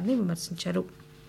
చేస్తున్నారని విమర్శించారు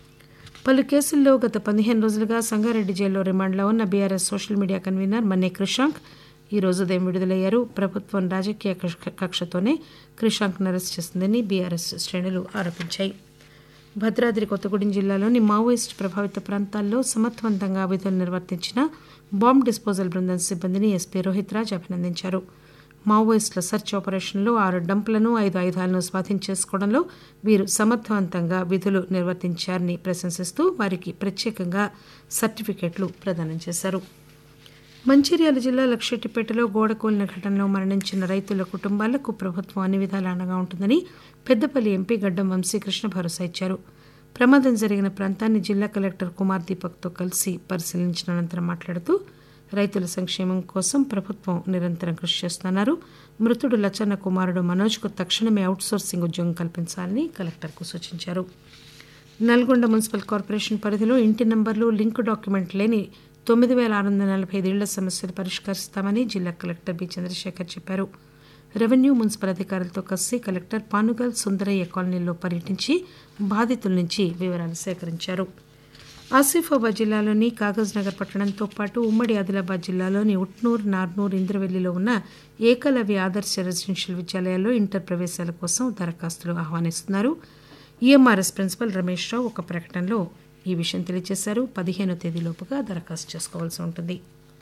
పలు కేసుల్లో గత పదిహేను రోజులుగా సంగారెడ్డి జైల్లో రిమాండ్లో ఉన్న BRS social media convener Manne Krishank ఈ రోజు ఉదయం విడుదలయ్యారు ప్రభుత్వం రాజకీయ కక్ష- కక్షతోనే క్రిషాంక్ను అరెస్ట్ చేసిందని బీఆర్ఎస్ శ్రేణులు ఆరోపించాయి భద్రాద్రి కొత్తగూడెం జిల్లాలోని మావోయిస్ట్ ప్రభావిత ప్రాంతాల్లో సమర్థవంతంగా విధులు నిర్వర్తించిన బాంబ్ డిస్పోజల్ బృందం సిబ్బందిని ఎస్పీ రోహిత్ రాజ్ అభినందించారు మావోయిస్టుల సెర్చ్ ఆపరేషన్లో ఆరు డంపులను ఐదు ఆయుధాలను స్వాధీనం చేసుకోవడంలో వీరు సమర్థవంతంగా విధులు నిర్వర్తించారని ప్రశంసిస్తూ వారికి ప్రత్యేకంగా సర్టిఫికెట్లు ప్రదానం చేశారు మంచిర్యాల జిల్లా లక్షెట్టిపేటలో గోడ కూలిన ఘటనలో మరణించిన రైతుల కుటుంబాలకు ప్రభుత్వం అన్ని విధాలా అండగా ఉంటుందని పెద్దపల్లి ఎంపీ గడ్డం వంశీకృష్ణ భరోసా ఇచ్చారు ప్రమాదం జరిగిన ప్రాంతాన్ని జిల్లా కలెక్టర్ కుమార్ దీపక్తో కలిసి పరిశీలించిన అనంతరం మాట్లాడుతూ రైతుల సంక్షేమం కోసం ప్రభుత్వం నిరంతరం కృషి చేస్తున్నారు మృతుడు లచ్చన్న కుమారుడు మనోజ్కు తక్షణమే అవుట్సోర్సింగ్ ఉద్యోగం కల్పించాలని కలెక్టర్కు సూచించారు నల్గొండ మున్సిపల్ కార్పొరేషన్ పరిధిలో ఇంటి నంబర్లు లింక్ డాక్యుమెంట్ లేని తొమ్మిది వేల ఆరు వందల నలభై ఐదు ఇళ్ల సమస్యలు పరిష్కరిస్తామని జిల్లా కలెక్టర్ బి చంద్రశేఖర్ చెప్పారు రెవెన్యూ మున్సిపల్ అధికారులతో కలిసి కలెక్టర్ పానుగల్ సుందరయ్య కాలనీలో పర్యటించి బాధితుల నుంచి వివరాలు సేకరించారు ఆసిఫాబాద్ జిల్లాలోని కాగజ్ నగర్ పట్టణంతో పాటు ఉమ్మడి ఆదిలాబాద్ జిల్లాలోని ఉట్నూర్ నార్నూర్ ఇంద్రవెల్లిలో ఉన్న ఏకలవ్య ఆదర్శ రెసిడెన్షియల్ విద్యాలయాల్లో ఇంటర్ ప్రవేశాల కోసం దరఖాస్తులు ఆహ్వానిస్తున్నారు ఈఎంఆర్ఎస్ ప్రిన్సిపల్ రమేష్ రావు ఒక ప్రకటనలో ఈ విషయం తెలియజేశారు పదిహేనో తేదీలోపుగా దరఖాస్తు చేసుకోవాల్సి ఉంటుంది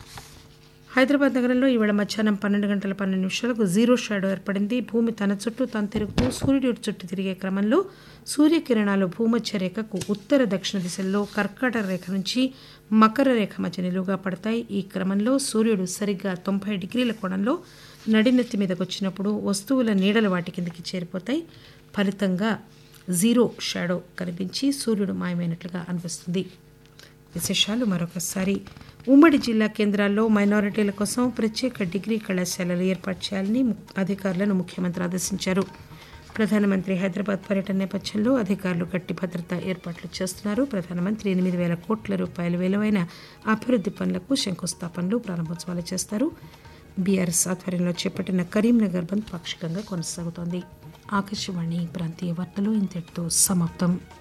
హైదరాబాద్ నగరంలో ఈవేళ మధ్యాహ్నం పన్నెండు గంటల పన్నెండు నిమిషాలకు జీరో షాడో ఏర్పడింది భూమి తన చుట్టూ తాను తిరుగుతూ సూర్యుడి చుట్టూ తిరిగే క్రమంలో సూర్యకిరణాలు భూమధ్య రేఖకు ఉత్తర దక్షిణ దిశల్లో కర్కాటక రేఖ నుంచి మకర రేఖ మధ్య నిలువుగా పడతాయి ఈ క్రమంలో సూర్యుడు సరిగ్గా తొంభై డిగ్రీల కోణంలో నడినెత్తి మీదకు వచ్చినప్పుడు వస్తువుల నీడలు వాటి కిందకి చేరిపోతాయి ఫలితంగా జీరో షాడో కనిపించి సూర్యుడు మాయమైనట్లుగా అనిపిస్తుంది విశేషాలు మరొకసారి ఉమ్మడి జిల్లా కేంద్రాల్లో మైనారిటీల కోసం ప్రత్యేక డిగ్రీ కళాశాలలు ఏర్పాటు చేయాలని ము- అధికారులను ముఖ్యమంత్రి ఆదేశించారు ప్రధానమంత్రి హైదరాబాద్ పర్యటన నేపథ్యంలో అధికారులు గట్టి భద్రత ఏర్పాట్లు చేస్తున్నారు ప్రధానమంత్రి ఎనిమిది వేల కోట్ల రూపాయల విలువైన అభివృద్ధి పనులకు శంకుస్థాపనలు ప్రారంభోత్సవాలు చేస్తారు బీఆర్ఎస్ ఆధ్వర్యంలో చేపట్టిన కరీంనగర్ బంద్ పాక్షికంగా కొనసాగుతోంది ఆకాశవాణి ప్రాంతీయ వార్తలు ఇంతటితో సమాప్తం